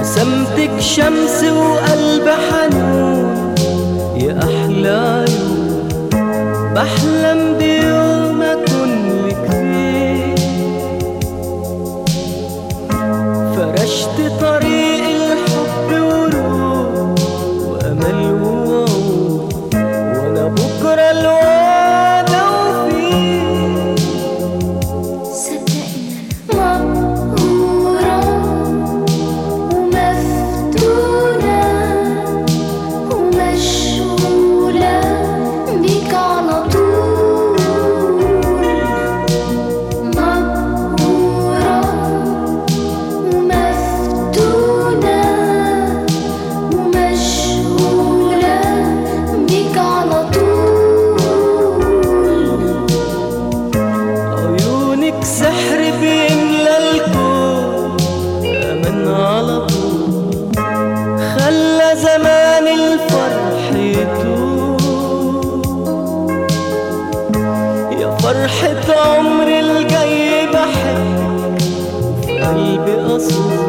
رسمتك شمس وقلب حنون يا أحلى يوم بحلم بيوم أكون لك فيه فرشت طريق الحب ورود وأمل ووعود وأنا بكرة الوعد وفيه صدقنا مقهورة ومفتونة ومشغولة بيك على طول مقهورة ومفتونة ومشغولة بيك على طول عيونك سحر بيملى الكون يا من على طول خلى زمان الفرح يطول يا فرحة عمري الجاي بحبك في قلبي أصول